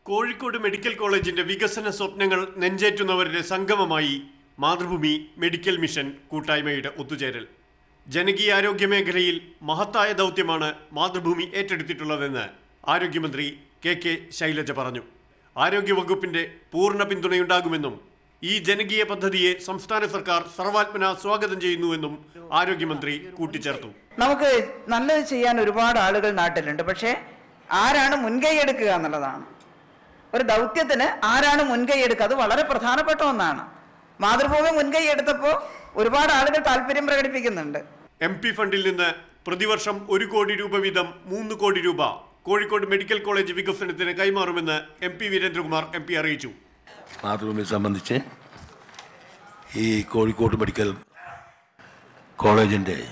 Kozhikode medical കോളേജിന്റെ വികസന സ്വപ്നങ്ങൾ നെഞ്ചേറ്റുന്നവരുടെ സംഗമമായി മാതൃഭൂമി മെഡിക്കൽ മിഷൻ കൂട്ടായ്മയുടെ ഒത്തുചേരൽ ജനകീയാരോഗ്യ മേഖലയിൽ മഹത്തായ ദൗത്യമാണ് മാതൃഭൂമി ഏറ്റെടുത്തിട്ടുള്ളതെന്ന് ആരോഗ്യമന്ത്രി കെ കെ ശൈലജ പറഞ്ഞു ആരോഗ്യവകുപ്പിന്റെ പൂർണ്ണ പിന്തുണയുണ്ടാകുമെന്നും ഈ ജനകീയ പദ്ധതിയെ സംസ്ഥാന സർക്കാർ സർവാത്മന സ്വാഗതം ചെയ്യുന്നുവെന്നും ആരോഗ്യമന്ത്രി കൂട്ടിച്ചേർത്തു നമുക്ക് നല്ലത് ചെയ്യാൻ ഒരുപാട് ആളുകൾ നാട്ടിലുണ്ട് പക്ഷേ ആരാണ് മുൻകൈ എടുക്കുക എന്നുള്ളതാണ് ഒരു ദൗത്യത്തിന് ആരാണ് മുൻകൈ എടുക്കുക അത് വളരെ പ്രധാനപ്പെട്ട ഒന്നാണ് മാതൃഭൂമി മുൻകൈ എടുത്തപ്പോൾ ഒരുപാട് ആളുകൾ താല്പര്യം പ്രകടിപ്പിക്കുന്നുണ്ട് എം പി ഫണ്ടിൽ നിന്ന് പ്രതിവർഷം ഒരു കോടി രൂപ വീതം മൂന്ന് കോടി രൂപ കോഴിക്കോട് മെഡിക്കൽ കോളേജ് വികസനത്തിന് കൈമാറുമെന്ന് M P Veerendrakumar M P അറിയിച്ചു മാതൃഭൂമിയെ സംബന്ധിച്ച് ഈ കോഴിക്കോട് മെഡിക്കൽ കോളേജിൻ്റെ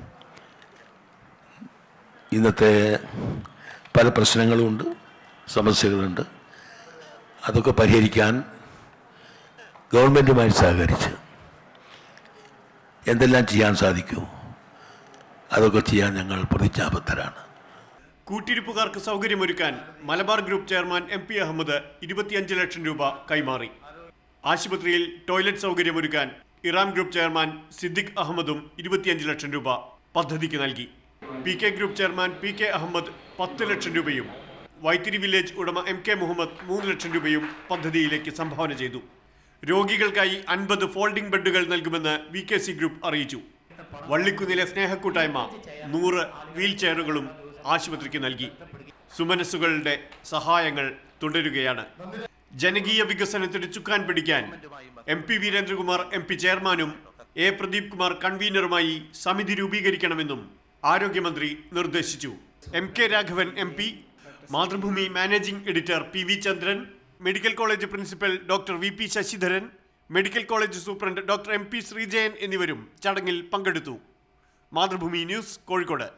ഇന്നത്തെ പല പ്രശ്നങ്ങളുമുണ്ട് സമസ്യകളുണ്ട് അതൊക്കെ പരിഹരിക്കാൻ ഗവൺമെൻറ്റുമായി സഹകരിച്ച് എന്തെല്ലാം ചെയ്യാൻ സാധിക്കൂ അതൊക്കെ ചെയ്യാൻ ഞങ്ങൾ പ്രതിജ്ഞാബദ്ധരാണ് കൂട്ടിരിപ്പുകാർക്ക് സൗകര്യമൊരുക്കാൻ Malabar group chairman M P Ahmed ഇരുപത്തിയഞ്ച് ലക്ഷം രൂപ കൈമാറി ആശുപത്രിയിൽ ടോയ്ലറ്റ് സൗകര്യമൊരുക്കാൻ ഇറാം ഗ്രൂപ്പ് ചെയർമാൻ സിദ്ദിഖ് അഹമ്മദും ഇരുപത്തിയഞ്ച് ലക്ഷം രൂപ പദ്ധതിക്ക് നൽകി P K group chairman P K Ahmed പത്ത് ലക്ഷം രൂപയും വൈത്തിരി വില്ലേജ് ഉടമ എം കെ മുഹമ്മദ് മൂന്ന് ലക്ഷം രൂപയും പദ്ധതിയിലേക്ക് സംഭാവന ചെയ്തു രോഗികൾക്കായി അൻപത് ഫോൾഡിംഗ് ബെഡുകൾ നൽകുമെന്ന് വി കെ സി ഗ്രൂപ്പ് അറിയിച്ചു വള്ളിക്കുന്നിലെ സ്നേഹക്കൂട്ടായ്മ നൂറ് വീൽ ചെയറുകളും ആശുപത്രിക്ക് നൽകി സുമനസ്സുകളുടെ സഹായങ്ങൾ തുടരുകയാണ് ജനകീയ വികസനത്തിന് ചുക്കാൻ പിടിക്കാൻ M P Veerendrakumar M P ചെയർമാനും എ പ്രദീപ് കുമാർ കൺവീനറുമായി സമിതി രൂപീകരിക്കണമെന്നും ആരോഗ്യമന്ത്രി നിർദ്ദേശിച്ചു M K Raghavan M P Mathrubhumi managing editor P V Chandran medical college principal doctor V P Sasidharan medical college superintendent doctor M P Sreejayan എന്നിവരും ചടങ്ങിൽ പങ്കെടുത്തു മാതൃഭൂമി ന്യൂസ് കോഴിക്കോട്